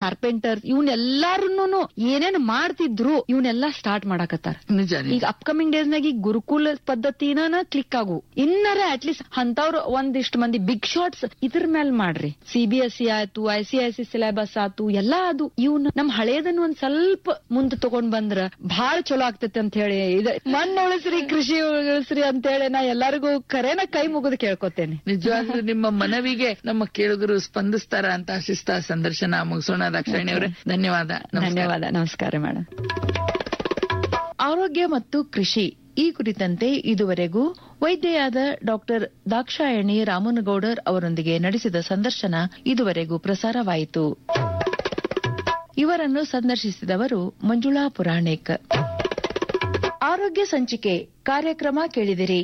Carpenter ಇವನ್ನೆಲ್ಲಾರು ಏನೇನ್ ಮಾಡ್ತಿದ್ರು ಇವನ್ನೆಲ್ಲಾ ಸ್ಟಾರ್ಟ್ ಮಾಡಾಕತ್ತಾರ ನಿಜ ಈಗ ನಿಜ ಅಪ್ಕಮಿಂಗ್ ಡೇಸ್ ನಾಗ ಈಗ ಗುರುಕುಲ ಪದ್ಧತಿನ ಕ್ಲಿಕ್ ಆಗು ಇನ್ನರ ಅಟ್ಲೀಸ್ಟ್ ಅಂತವ್ರು ಒಂದಿಷ್ಟು ಮಂದಿ ಬಿಗ್ ಶಾಟ್ಸ್ ಇದ್ರ ಮೇಲೆ ಮಾಡ್ರಿ ಸಿ ಬಿ ಎಸ್ ಸಿ ಆಯ್ತು I C I C syllabus ಆಯ್ತು ಎಲ್ಲಾ ಅದು ಇವ್ನ ನಮ್ ಹಳೇದನ್ನ ಒಂದ್ ಸ್ವಲ್ಪ ಮುಂದೆ ತಗೊಂಡ್ ಬಂದ್ರ ಬಹಳ ಚಲೋ ಆಗ್ತೈತಿ ಅಂತ ಹೇಳಿ ಇದು ಮಣ್ಣು ಉಳಿಸ್ರಿ ಕೃಷಿ ಉಳಿಸ್ರಿ ಅಂತ ಹೇಳಿ ನಾ ಎಲ್ಲರಿಗೂ ಕರೆನ ಕೈ ಮುಗಿದು ಕೇಳ್ಕೊತೇನೆ ನಿಜವಾಗ್ಲೂ ನಿಮ್ಮ ಮನವಿಗೆ ನಮ್ಮ ಕೇಳುಗರು ಸ್ಪಂದಿಸ್ತಾರ ಅಂತ ಆಶಿಸ್ತಾ ಸಂದರ್ಶನ ಮುಗಿಸೋಣ ದಾಕ್ಷಾಯಣಿ ಅವರೇ ಧನ್ಯವಾದ ನಮಸ್ಕಾರ. ಧನ್ಯವಾದ ನಮಸ್ಕಾರ ಮೇಡಮ್ ಆರೋಗ್ಯ ಮತ್ತು ಕೃಷಿ ಈ ಕುರಿತಂತೆ ಇದುವರೆಗೂ ವೈದ್ಯೆಯಾದ ಡಾಕ್ಟರ್ ದಾಕ್ಷಾಯಣಿ ರಾಮನಗೌಡರ್ ಅವರೊಂದಿಗೆ ನಡೆಸಿದ ಸಂದರ್ಶನ ಇದುವರೆಗೂ ಪ್ರಸಾರವಾಯಿತು ಇವರನ್ನು ಸಂದರ್ಶಿಸಿದವರು ಮಂಜುಳಾ ಪುರಾಣಿಕ್ ಆರೋಗ್ಯ ಸಂಚಿಕೆ ಕಾರ್ಯಕ್ರಮ ಕೇಳಿದಿರಿ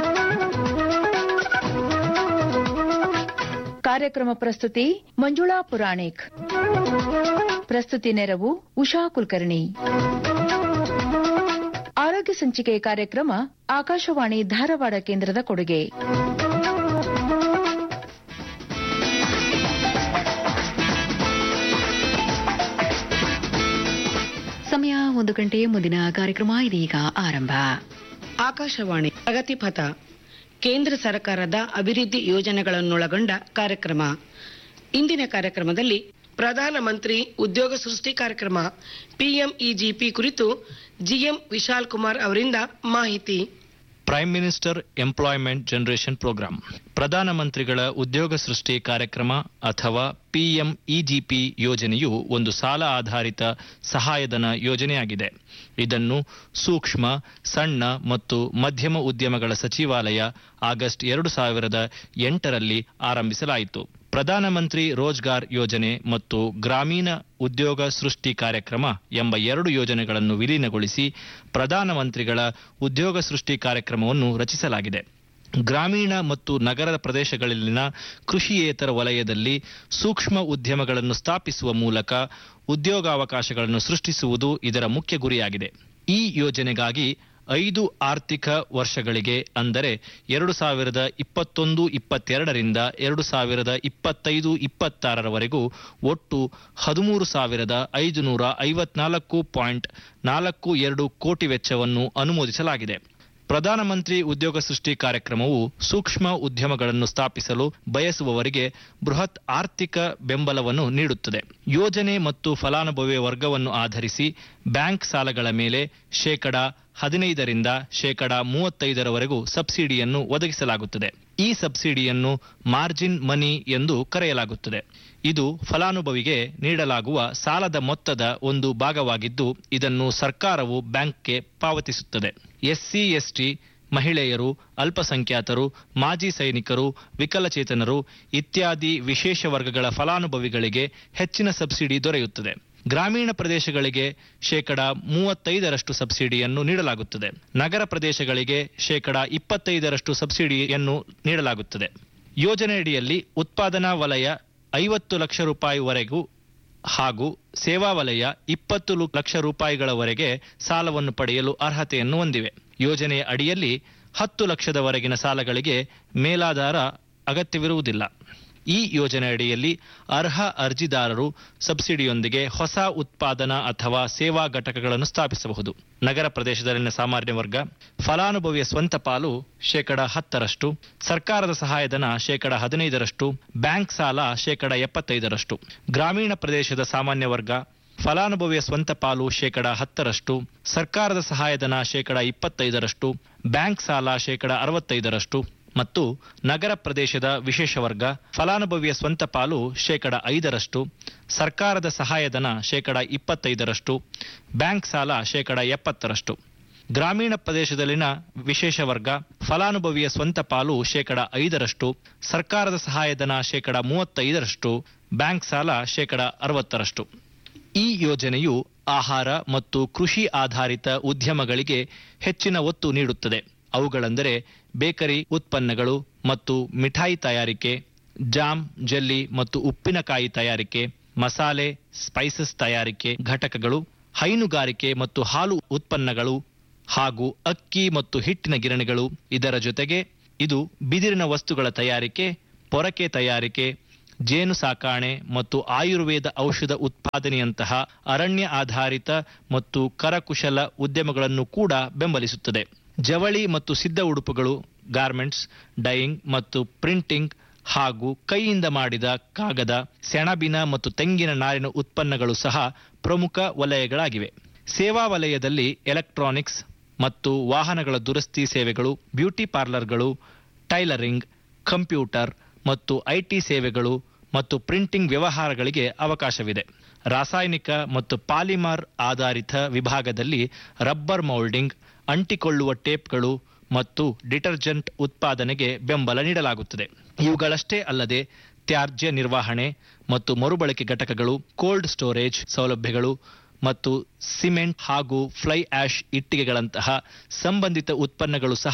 ಕಾರ್ಯಕ್ರಮ ಪ್ರಸ್ತುತಿ ಮಂಜುಳಾ ಪುರಾಣಿಕ್ ಪ್ರಸ್ತುತಿ ನೆರವು ಉಷಾ ಕುಲಕರ್ಣಿ ಆರೋಗ್ಯ ಸಂಚಿಕೆ ಕಾರ್ಯಕ್ರಮ ಆಕಾಶವಾಣಿ ಧಾರವಾಡ ಕೇಂದ್ರದ ಕೊಡುಗೆ ಸಮಯ ಒಂದು ಗಂಟೆ ಮುಂದಿನ ಕಾರ್ಯಕ್ರಮ ಇದೀಗ ಆರಂಭ ಆಕಾಶವಾಣಿ ಪ್ರಗತಿಪಥ ಕೇಂದ್ರ ಸರ್ಕಾರದ ಅಭಿವೃದ್ಧಿ ಯೋಜನೆಗಳನ್ನೊಳಗೊಂಡ ಕಾರ್ಯಕ್ರಮ ಇಂದಿನ ಕಾರ್ಯಕ್ರಮದಲ್ಲಿ ಪ್ರಧಾನಮಂತ್ರಿ ಉದ್ಯೋಗ ಸೃಷ್ಟಿ ಕಾರ್ಯಕ್ರಮ ಪಿಎಂಇಜಿಪಿ ಕುರಿತು ಜಿಎಂ ವಿಶಾಲ್ ಕುಮಾರ್ ಅವರಿಂದ ಮಾಹಿತಿ prime minister employment generation programme ಪ್ರಧಾನಮಂತ್ರಿಗಳ ಉದ್ಯೋಗ ಸೃಷ್ಟಿ ಕಾರ್ಯಕ್ರಮ ಅಥವಾ ಪಿಎಂಇಜಿಪಿ ಯೋಜನೆಯು ಒಂದು ಸಾಲ ಆಧಾರಿತ ಸಹಾಯಧನ ಯೋಜನೆಯಾಗಿದೆ ಇದನ್ನು ಸೂಕ್ಷ್ಮ ಸಣ್ಣ ಮತ್ತು ಮಧ್ಯಮ ಉದ್ಯಮಗಳ ಸಚಿವಾಲಯ ಆಗಸ್ಟ್ ಎರಡು ಸಾವಿರದ ಎಂಟರಲ್ಲಿ ಆರಂಭಿಸಲಾಯಿತು ಪ್ರಧಾನಮಂತ್ರಿ ರೋಜ್ಗಾರ್ ಯೋಜನೆ ಮತ್ತು ಗ್ರಾಮೀಣ ಉದ್ಯೋಗ ಸೃಷ್ಟಿ ಕಾರ್ಯಕ್ರಮ ಎಂಬ ಎರಡು ಯೋಜನೆಗಳನ್ನು ವಿಲೀನಗೊಳಿಸಿ ಪ್ರಧಾನಮಂತ್ರಿಗಳ ಉದ್ಯೋಗ ಸೃಷ್ಟಿ ಕಾರ್ಯಕ್ರಮವನ್ನು ರಚಿಸಲಾಗಿದೆ ಗ್ರಾಮೀಣ ಮತ್ತು ನಗರ ಪ್ರದೇಶಗಳಲ್ಲಿನ ಕೃಷಿಯೇತರ ವಲಯದಲ್ಲಿ ಸೂಕ್ಷ್ಮ ಉದ್ಯಮಗಳನ್ನು ಸ್ಥಾಪಿಸುವ ಮೂಲಕ ಉದ್ಯೋಗಾವಕಾಶಗಳನ್ನು ಸೃಷ್ಟಿಸುವುದು ಇದರ ಮುಖ್ಯ ಗುರಿಯಾಗಿದೆ ಈ ಯೋಜನೆಗಾಗಿ ಐದು ಆರ್ಥಿಕ ವರ್ಷಗಳಿಗೆ ಅಂದರೆ ಎರಡು ಸಾವಿರದ ಇಪ್ಪತ್ತೊಂದು ಇಪ್ಪತ್ತೆರಡರಿಂದ ಎರಡು ಸಾವಿರದ ಇಪ್ಪತ್ತೈದು ಇಪ್ಪತ್ತಾರರವರೆಗೂ ಒಟ್ಟು ಹದಿಮೂರು ಸಾವಿರದ ಐದುನೂರ ಐವತ್ನಾಲ್ಕು ಪಾಯಿಂಟ್ ನಾಲ್ಕು ಎರಡು ಕೋಟಿ ವೆಚ್ಚವನ್ನು ಅನುಮೋದಿಸಲಾಗಿದೆ ಪ್ರಧಾನಮಂತ್ರಿ ಉದ್ಯೋಗ ಸೃಷ್ಟಿ ಕಾರ್ಯಕ್ರಮವು ಸೂಕ್ಷ್ಮ ಉದ್ಯಮಗಳನ್ನು ಸ್ಥಾಪಿಸಲು ಬಯಸುವವರಿಗೆ ಬೃಹತ್ ಆರ್ಥಿಕ ಬೆಂಬಲವನ್ನು ನೀಡುತ್ತದೆ ಯೋಜನೆ ಮತ್ತು ಫಲಾನುಭವಿ ವರ್ಗವನ್ನು ಆಧರಿಸಿ ಬ್ಯಾಂಕ್ ಸಾಲಗಳ ಮೇಲೆ ಶೇಕಡ ಹದಿನೈದರಿಂದ ಶೇಕಡ ಮೂವತ್ತೈದರವರೆಗೂ ಸಬ್ಸಿಡಿಯನ್ನು ಒದಗಿಸಲಾಗುತ್ತದೆ ಈ ಸಬ್ಸಿಡಿಯನ್ನು ಮಾರ್ಜಿನ್ ಮನಿ ಎಂದು ಕರೆಯಲಾಗುತ್ತದೆ ಇದು ಫಲಾನುಭವಿಗೆ ನೀಡಲಾಗುವ ಸಾಲದ ಮೊತ್ತದ ಒಂದು ಭಾಗವಾಗಿದ್ದು ಇದನ್ನು ಸರ್ಕಾರವು ಬ್ಯಾಂಕ್ಗೆ ಪಾವತಿಸುತ್ತದೆ ಎಸ್ಸಿ ಎಸ್ಟಿ ಮಹಿಳೆಯರು ಅಲ್ಪಸಂಖ್ಯಾತರು ಮಾಜಿ ಸೈನಿಕರು ವಿಕಲಚೇತನರು ಇತ್ಯಾದಿ ವಿಶೇಷ ವರ್ಗಗಳ ಫಲಾನುಭವಿಗಳಿಗೆ ಹೆಚ್ಚಿನ ಸಬ್ಸಿಡಿ ದೊರೆಯುತ್ತದೆ ಗ್ರಾಮೀಣ ಪ್ರದೇಶಗಳಿಗೆ ಶೇಕಡ ಮೂವತ್ತೈದರಷ್ಟು ಸಬ್ಸಿಡಿಯನ್ನು ನೀಡಲಾಗುತ್ತದೆ ನಗರ ಪ್ರದೇಶಗಳಿಗೆ ಶೇಕಡ ಇಪ್ಪತ್ತೈದರಷ್ಟು ಸಬ್ಸಿಡಿಯನ್ನು ನೀಡಲಾಗುತ್ತದೆ ಯೋಜನೆಯಡಿಯಲ್ಲಿ ಉತ್ಪಾದನಾ ವಲಯ ಐವತ್ತು ಲಕ್ಷ ರೂಪಾಯಿವರೆಗೂ ಹಾಗೂ ಸೇವಾ ವಲಯ ಇಪ್ಪತ್ತು ಲು- ಲಕ್ಷ ರೂಪಾಯಿಗಳವರೆಗೆ ಸಾಲವನ್ನು ಪಡೆಯಲು ಅರ್ಹತೆಯನ್ನು ಹೊಂದಿವೆ ಯೋಜನೆಯ ಅಡಿಯಲ್ಲಿ ಹತ್ತು ಲಕ್ಷದವರೆಗಿನ ಸಾಲಗಳಿಗೆ ಮೇಲಾಧಾರ ಅಗತ್ಯವಿರುವುದಿಲ್ಲ ಈ ಯೋಜನೆ ಅಡಿಯಲ್ಲಿ ಅರ್ಹ ಅರ್ಜಿದಾರರು ಸಬ್ಸಿಡಿಯೊಂದಿಗೆ ಹೊಸ ಉತ್ಪಾದನಾ ಅಥವಾ ಸೇವಾ ಘಟಕಗಳನ್ನು ಸ್ಥಾಪಿಸಬಹುದು ನಗರ ಪ್ರದೇಶದಲ್ಲಿನ ಸಾಮಾನ್ಯ ವರ್ಗ ಫಲಾನುಭವಿಯ ಸ್ವಂತ ಪಾಲು ಶೇಕಡ ಹತ್ತರಷ್ಟು ಸರ್ಕಾರದ ಸಹಾಯಧನ ಶೇಕಡ ಹದಿನೈದರಷ್ಟು ಬ್ಯಾಂಕ್ ಸಾಲ ಶೇಕಡ ಎಪ್ಪತ್ತೈದರಷ್ಟು ಗ್ರಾಮೀಣ ಪ್ರದೇಶದ ಸಾಮಾನ್ಯ ವರ್ಗ ಫಲಾನುಭವಿಯ ಸ್ವಂತ ಪಾಲು ಶೇಕಡ ಹತ್ತರಷ್ಟು ಸರ್ಕಾರದ ಸಹಾಯಧನ ಶೇಕಡ ಇಪ್ಪತ್ತೈದರಷ್ಟು ಬ್ಯಾಂಕ್ ಸಾಲ ಶೇಕಡ ಅರವತ್ತೈದರಷ್ಟು ಮತ್ತು ನಗರ ಪ್ರದೇಶದ ವಿಶೇಷ ವರ್ಗ ಫಲಾನುಭವಿಯ ಸ್ವಂತ ಪಾಲು ಶೇಕಡ ಐದರಷ್ಟು ಸರ್ಕಾರದ ಸಹಾಯಧನ ಶೇಕಡ ಇಪ್ಪತ್ತೈದರಷ್ಟು ಬ್ಯಾಂಕ್ ಸಾಲ ಶೇಕಡ ಎಪ್ಪತ್ತರಷ್ಟು ಗ್ರಾಮೀಣ ಪ್ರದೇಶದಲ್ಲಿನ ವಿಶೇಷ ವರ್ಗ ಫಲಾನುಭವಿಯ ಸ್ವಂತ ಪಾಲು ಶೇಕಡ ಐದರಷ್ಟು ಸರ್ಕಾರದ ಸಹಾಯಧನ ಶೇಕಡ ಮೂವತ್ತೈದರಷ್ಟು ಬ್ಯಾಂಕ್ ಸಾಲ ಶೇಕಡ ಅರವತ್ತರಷ್ಟು ಈ ಯೋಜನೆಯು ಆಹಾರ ಮತ್ತು ಕೃಷಿ ಆಧಾರಿತ ಉದ್ಯಮಗಳಿಗೆ ಹೆಚ್ಚಿನ ಒತ್ತು ನೀಡುತ್ತದೆ ಅವುಗಳೆಂದರೆ ಬೇಕರಿ ಉತ್ಪನ್ನಗಳು ಮತ್ತು ಮಿಠಾಯಿ ತಯಾರಿಕೆ ಜಾಮ್ ಜೆಲ್ಲಿ ಮತ್ತು ಉಪ್ಪಿನಕಾಯಿ ತಯಾರಿಕೆ ಮಸಾಲೆ ಸ್ಪೈಸಸ್ ತಯಾರಿಕೆ ಘಟಕಗಳು ಹೈನುಗಾರಿಕೆ ಮತ್ತು ಹಾಲು ಉತ್ಪನ್ನಗಳು ಹಾಗೂ ಅಕ್ಕಿ ಮತ್ತು ಹಿಟ್ಟಿನ ಗಿರಣಿಗಳು ಇದರ ಜೊತೆಗೆ ಇದು ಬಿದಿರಿನ ವಸ್ತುಗಳ ತಯಾರಿಕೆ ಪೊರಕೆ ತಯಾರಿಕೆ ಜೇನು ಸಾಕಾಣೆ ಮತ್ತು ಆಯುರ್ವೇದ ಔಷಧ ಉತ್ಪಾದನೆಯಂತಹ ಅರಣ್ಯ ಆಧಾರಿತ ಮತ್ತು ಕರಕುಶಲ ಉದ್ಯಮಗಳನ್ನು ಕೂಡ ಬೆಂಬಲಿಸುತ್ತದೆ ಜವಳಿ ಮತ್ತು ಸಿದ್ಧ ಉಡುಪುಗಳು ಗಾರ್ಮೆಂಟ್ಸ್ ಡೈಯಿಂಗ್ ಮತ್ತು ಪ್ರಿಂಟಿಂಗ್ ಹಾಗೂ ಕೈಯಿಂದ ಮಾಡಿದ ಕಾಗದ ಸೆಣಬಿನ ಮತ್ತು ತೆಂಗಿನ ನಾರಿನ ಉತ್ಪನ್ನಗಳು ಸಹ ಪ್ರಮುಖ ವಲಯಗಳಾಗಿವೆ ಸೇವಾ ವಲಯದಲ್ಲಿ ಎಲೆಕ್ಟ್ರಾನಿಕ್ಸ್ ಮತ್ತು ವಾಹನಗಳ ದುರಸ್ತಿ ಸೇವೆಗಳು ಬ್ಯೂಟಿ ಪಾರ್ಲರ್ಗಳು ಟೈಲರಿಂಗ್ ಕಂಪ್ಯೂಟರ್ ಮತ್ತು ಐಟಿ ಸೇವೆಗಳು ಮತ್ತು ಪ್ರಿಂಟಿಂಗ್ ವ್ಯವಹಾರಗಳಿಗೆ ಅವಕಾಶವಿದೆ ರಾಸಾಯನಿಕ ಮತ್ತು ಪಾಲಿಮರ್ ಆಧಾರಿತ ವಿಭಾಗದಲ್ಲಿ ರಬ್ಬರ್ ಮೌಲ್ಡಿಂಗ್ ಅಂಟಿಕೊಳ್ಳುವ ಟೇಪ್ಗಳು ಮತ್ತು ಡಿಟರ್ಜೆಂಟ್ ಉತ್ಪಾದನೆಗೆ ಬೆಂಬಲ ನೀಡಲಾಗುತ್ತದೆ ಇವುಗಳಷ್ಟೇ ಅಲ್ಲದೆ ತ್ಯಾಜ್ಯ ನಿರ್ವಹಣೆ ಮತ್ತು ಮರುಬಳಕೆ ಘಟಕಗಳು ಕೋಲ್ಡ್ ಸ್ಟೋರೇಜ್ ಸೌಲಭ್ಯಗಳು ಮತ್ತು ಸಿಮೆಂಟ್ ಹಾಗೂ ಫ್ಲೈ ಆಶ್ ಇಟ್ಟಿಗೆಗಳಂತಹ ಸಂಬಂಧಿತ ಉತ್ಪನ್ನಗಳು ಸಹ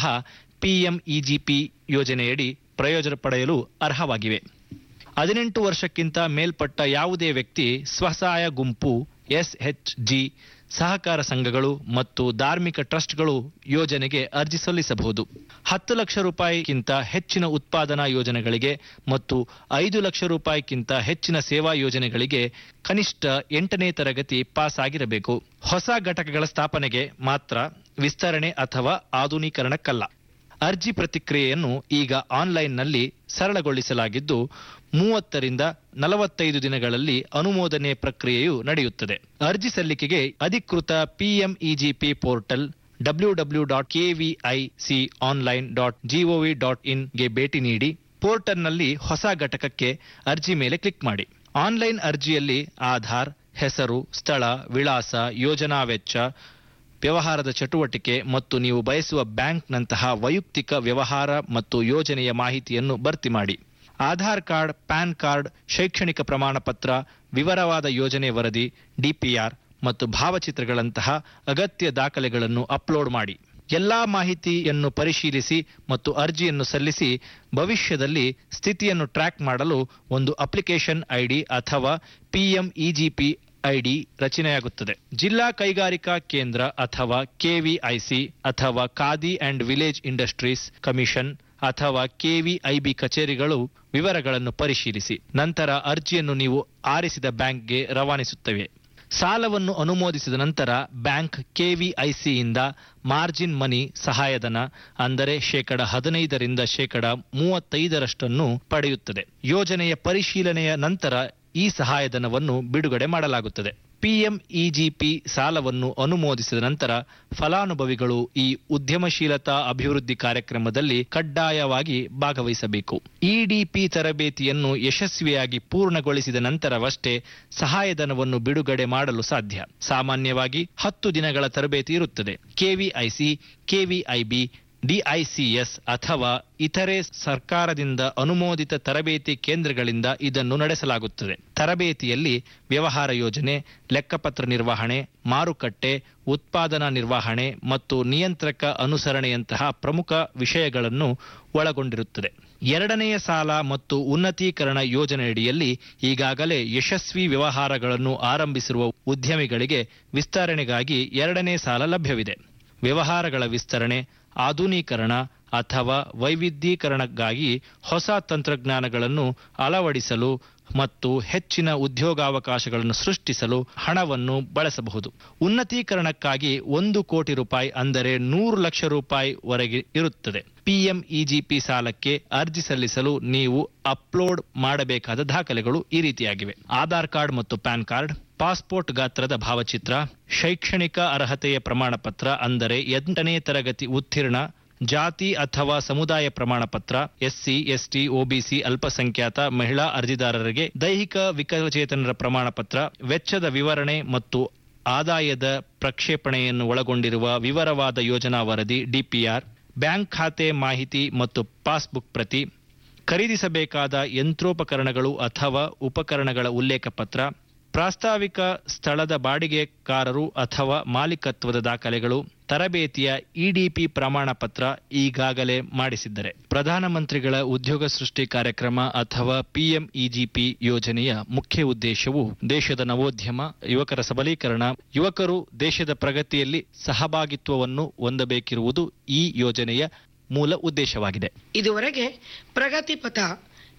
ಪಿಎಂಇಜಿಪಿ ಯೋಜನೆಯಡಿ ಪ್ರಯೋಜನ ಪಡೆಯಲು ಅರ್ಹವಾಗಿವೆ ಹದಿನೆಂಟು ವರ್ಷಕ್ಕಿಂತ ಮೇಲ್ಪಟ್ಟ ಯಾವುದೇ ವ್ಯಕ್ತಿ ಸ್ವಸಹಾಯ ಗುಂಪು ಎಸ್ಎಚ್ಜಿ ಸಹಕಾರ ಸಂಘಗಳು ಮತ್ತು ಧಾರ್ಮಿಕ ಟ್ರಸ್ಟ್ಗಳು ಯೋಜನೆಗೆ ಅರ್ಜಿ ಸಲ್ಲಿಸಬಹುದು ಹತ್ತು ಲಕ್ಷ ರೂಪಾಯಿಗಿಂತ ಹೆಚ್ಚಿನ ಉತ್ಪಾದನಾ ಯೋಜನೆಗಳಿಗೆ ಮತ್ತು ಐದು ಲಕ್ಷ ರೂಪಾಯಿಗಿಂತ ಹೆಚ್ಚಿನ ಸೇವಾ ಯೋಜನೆಗಳಿಗೆ ಕನಿಷ್ಠ ಎಂಟನೇ ತರಗತಿ ಪಾಸ್ ಆಗಿರಬೇಕು ಹೊಸ ಘಟಕಗಳ ಸ್ಥಾಪನೆಗೆ ಮಾತ್ರ ವಿಸ್ತರಣೆ ಅಥವಾ ಆಧುನೀಕರಣಕ್ಕಲ್ಲ ಅರ್ಜಿ ಪ್ರತಿಕ್ರಿಯೆಯನ್ನು ಈಗ ಆನ್ಲೈನ್ನಲ್ಲಿ ಸರಳಗೊಳಿಸಲಾಗಿದ್ದು ಮೂವತ್ತರಿಂದ ನಲವತ್ತೈದು ದಿನಗಳಲ್ಲಿ ಅನುಮೋದನೆ ಪ್ರಕ್ರಿಯೆಯು ನಡೆಯುತ್ತದೆ ಅರ್ಜಿ ಸಲ್ಲಿಕೆಗೆ ಅಧಿಕೃತ PMEGP portal W W dot KVIC online dot GOV dot ಇನ್ಗೆ ಭೇಟಿ ನೀಡಿ ಪೋರ್ಟಲ್ನಲ್ಲಿ ಹೊಸ ಘಟಕಕ್ಕೆ ಅರ್ಜಿ ಮೇಲೆ ಕ್ಲಿಕ್ ಮಾಡಿ ಆನ್ಲೈನ್ ಅರ್ಜಿಯಲ್ಲಿ ಆಧಾರ್ ಹೆಸರು ಸ್ಥಳ ವಿಳಾಸ ಯೋಜನಾ ವೆಚ್ಚ ವ್ಯವಹಾರದ ಚಟುವಟಿಕೆ ಮತ್ತು ನೀವು ಬಯಸುವ ಬ್ಯಾಂಕ್ನಂತಹ ವೈಯಕ್ತಿಕ ವ್ಯವಹಾರ ಮತ್ತು ಯೋಜನೆಯ ಮಾಹಿತಿಯನ್ನು ಭರ್ತಿ ಮಾಡಿ ಆಧಾರ್ ಕಾರ್ಡ್ ಪ್ಯಾನ್ ಕಾರ್ಡ್ ಶೈಕ್ಷಣಿಕ ಪ್ರಮಾಣ ಪತ್ರ ವಿವರವಾದ ಯೋಜನೆ ವರದಿ ಡಿಪಿಆರ್ ಮತ್ತು ಭಾವಚಿತ್ರಗಳಂತಹ ಅಗತ್ಯ ದಾಖಲೆಗಳನ್ನು ಅಪ್ಲೋಡ್ ಮಾಡಿ ಎಲ್ಲಾ ಮಾಹಿತಿಯನ್ನು ಪರಿಶೀಲಿಸಿ ಮತ್ತು ಅರ್ಜಿಯನ್ನು ಸಲ್ಲಿಸಿ ಭವಿಷ್ಯದಲ್ಲಿ ಸ್ಥಿತಿಯನ್ನು ಟ್ರ್ಯಾಕ್ ಮಾಡಲು ಒಂದು ಅಪ್ಲಿಕೇಶನ್ ಐಡಿ ಅಥವಾ ಪಿಎಂಇಜಿಪಿ ಐಡಿ ರಚನೆಯಾಗುತ್ತದೆ ಜಿಲ್ಲಾ ಕೈಗಾರಿಕಾ ಕೇಂದ್ರ ಅಥವಾ ಕೆವಿಐಸಿ ಅಥವಾ khadi and village industries commission ಅಥವಾ ಕೆವಿಐಬಿ ಕಚೇರಿಗಳು ವಿವರಗಳನ್ನು ಪರಿಶೀಲಿಸಿ ನಂತರ ಅರ್ಜಿಯನ್ನು ನೀವು ಆರಿಸಿದ ಬ್ಯಾಂಕ್ಗೆ ರವಾನಿಸುತ್ತವೆ ಸಾಲವನ್ನು ಅನುಮೋದಿಸಿದ ನಂತರ ಬ್ಯಾಂಕ್ ಕೆವಿಐಸಿಯಿಂದ ಮಾರ್ಜಿನ್ ಮನಿ ಸಹಾಯಧನ ಅಂದರೆ ಶೇಕಡ ಹದಿನೈದರಿಂದ ಶೇಕಡ ಮೂವತ್ತೈದರಷ್ಟನ್ನು ಪಡೆಯುತ್ತದೆ ಯೋಜನೆಯ ಪರಿಶೀಲನೆಯ ನಂತರ ಈ ಸಹಾಯಧನವನ್ನು ಬಿಡುಗಡೆ ಮಾಡಲಾಗುತ್ತದೆ ಪಿಎಂಇಜಿಪಿ ಸಾಲವನ್ನು ಅನುಮೋದಿಸಿದ ನಂತರ ಫಲಾನುಭವಿಗಳು ಈ ಉದ್ಯಮಶೀಲತಾ ಅಭಿವೃದ್ಧಿ ಕಾರ್ಯಕ್ರಮದಲ್ಲಿ ಕಡ್ಡಾಯವಾಗಿ ಭಾಗವಹಿಸಬೇಕು ಇಡಿಪಿ ತರಬೇತಿಯನ್ನು ಯಶಸ್ವಿಯಾಗಿ ಪೂರ್ಣಗೊಳಿಸಿದ ನಂತರವಷ್ಟೇ ಸಹಾಯಧನವನ್ನು ಬಿಡುಗಡೆ ಮಾಡಲು ಸಾಧ್ಯ ಸಾಮಾನ್ಯವಾಗಿ ಹತ್ತು ದಿನಗಳ ತರಬೇತಿ ಇರುತ್ತದೆ ಕೆವಿಐಸಿ ಕೆವಿಐಬಿ ಡಿಐಸಿಎಸ್ ಅಥವಾ ಇತರೆ ಸರ್ಕಾರದಿಂದ ಅನುಮೋದಿತ ತರಬೇತಿ ಕೇಂದ್ರಗಳಿಂದ ಇದನ್ನು ನಡೆಸಲಾಗುತ್ತದೆ ತರಬೇತಿಯಲ್ಲಿ ವ್ಯವಹಾರ ಯೋಜನೆ ಲೆಕ್ಕಪತ್ರ ನಿರ್ವಹಣೆ ಮಾರುಕಟ್ಟೆ ಉತ್ಪಾದನಾ ನಿರ್ವಹಣೆ ಮತ್ತು ನಿಯಂತ್ರಕ ಅನುಸರಣೆಯಂತಹ ಪ್ರಮುಖ ವಿಷಯಗಳನ್ನು ಒಳಗೊಂಡಿರುತ್ತದೆ ಎರಡನೆಯ ಸಾಲ ಮತ್ತು ಉನ್ನತೀಕರಣ ಯೋಜನೆಯಡಿಯಲ್ಲಿ ಈಗಾಗಲೇ ಯಶಸ್ವಿ ವ್ಯವಹಾರಗಳನ್ನು ಆರಂಭಿಸಿರುವ ಉದ್ಯಮಿಗಳಿಗೆ ವಿಸ್ತರಣೆಗಾಗಿ ಎರಡನೇ ಸಾಲ ಲಭ್ಯವಿದೆ ವ್ಯವಹಾರಗಳ ವಿಸ್ತರಣೆ ಆಧುನೀಕರಣ ಅಥವಾ ವೈವಿಧ್ಯೀಕರಣಕ್ಕಾಗಿ ಹೊಸ ತಂತ್ರಜ್ಞಾನಗಳನ್ನು ಅಳವಡಿಸಲು ಮತ್ತು ಹೆಚ್ಚಿನ ಉದ್ಯೋಗಾವಕಾಶಗಳನ್ನು ಸೃಷ್ಟಿಸಲು ಹಣವನ್ನು ಬಳಸಬಹುದು ಉನ್ನತೀಕರಣಕ್ಕಾಗಿ ಒಂದು ಕೋಟಿ ರೂಪಾಯಿ ಅಂದರೆ ನೂರು ಲಕ್ಷ ರೂಪಾಯಿ ವರೆಗೆ ಇರುತ್ತದೆ ಪಿಎಂಇಜಿಪಿ ಸಾಲಕ್ಕೆ ಅರ್ಜಿ ಸಲ್ಲಿಸಲು ನೀವು ಅಪ್ಲೋಡ್ ಮಾಡಬೇಕಾದ ದಾಖಲೆಗಳು ಈ ರೀತಿಯಾಗಿವೆ ಆಧಾರ್ ಕಾರ್ಡ್ ಮತ್ತು ಪ್ಯಾನ್ ಕಾರ್ಡ್ ಪಾಸ್ಪೋರ್ಟ್ ಗಾತ್ರದ ಭಾವಚಿತ್ರ ಶೈಕ್ಷಣಿಕ ಅರ್ಹತೆಯ ಪ್ರಮಾಣ ಪತ್ರ ಅಂದರೆ ಎಂಟನೇ ತರಗತಿ ಉತ್ತೀರ್ಣ ಜಾತಿ ಅಥವಾ ಸಮುದಾಯ ಪ್ರಮಾಣ ಪತ್ರ ಎಸ್ಸಿ ಎಸ್ಟಿ ಒಬಿಸಿ ಅಲ್ಪಸಂಖ್ಯಾತ ಮಹಿಳಾ ಅರ್ಜಿದಾರರಿಗೆ ದೈಹಿಕ ವಿಕಲಚೇತನರ ಪ್ರಮಾಣ ಪತ್ರ ವೆಚ್ಚದ ವಿವರಣೆ ಮತ್ತು ಆದಾಯದ ಪ್ರಕ್ಷೇಪಣೆಯನ್ನು ಒಳಗೊಂಡಿರುವ ವಿವರವಾದ ಯೋಜನಾ ವರದಿ ಡಿಪಿಆರ್ ಬ್ಯಾಂಕ್ ಖಾತೆ ಮಾಹಿತಿ ಮತ್ತು ಪಾಸ್ಬುಕ್ ಪ್ರತಿ ಖರೀದಿಸಬೇಕಾದ ಯಂತ್ರೋಪಕರಣಗಳು ಅಥವಾ ಉಪಕರಣಗಳ ಉಲ್ಲೇಖ ಪತ್ರ ಪ್ರಾಸ್ತಾವಿಕ ಸ್ಥಳದ ಬಾಡಿಗೆಕಾರರು ಅಥವಾ ಮಾಲೀಕತ್ವದ ದಾಖಲೆಗಳು ತರಬೇತಿಯ ಇಡಿಪಿ ಪ್ರಮಾಣ ಪತ್ರ ಈಗಾಗಲೇ ಮಾಡಿಸಿದ್ದರೆ ಪ್ರಧಾನಮಂತ್ರಿಗಳ ಉದ್ಯೋಗ ಸೃಷ್ಟಿ ಕಾರ್ಯಕ್ರಮ ಅಥವಾ ಪಿಎಂಇಜಿಪಿ ಯೋಜನೆಯ ಮುಖ್ಯ ಉದ್ದೇಶವು ದೇಶದ ನವೋದ್ಯಮ ಯುವಕರ ಸಬಲೀಕರಣ ಯುವಕರು ದೇಶದ ಪ್ರಗತಿಯಲ್ಲಿ ಸಹಭಾಗಿತ್ವವನ್ನು ಹೊಂದಬೇಕಿರುವುದು ಈ ಯೋಜನೆಯ ಮೂಲ ಉದ್ದೇಶವಾಗಿದೆ ಇದುವರೆಗೆ ಪ್ರಗತಿ ಪಥ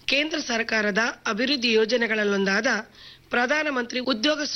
ಕೇಂದ್ರ ಸರ್ಕಾರದ ಅಭಿವೃದ್ಧಿ ಯೋಜನೆಗಳಲ್ಲೊಂದಾದ ಪ್ರಧಾನಮಂತ್ರಿ ಉದ್ಯೋಗ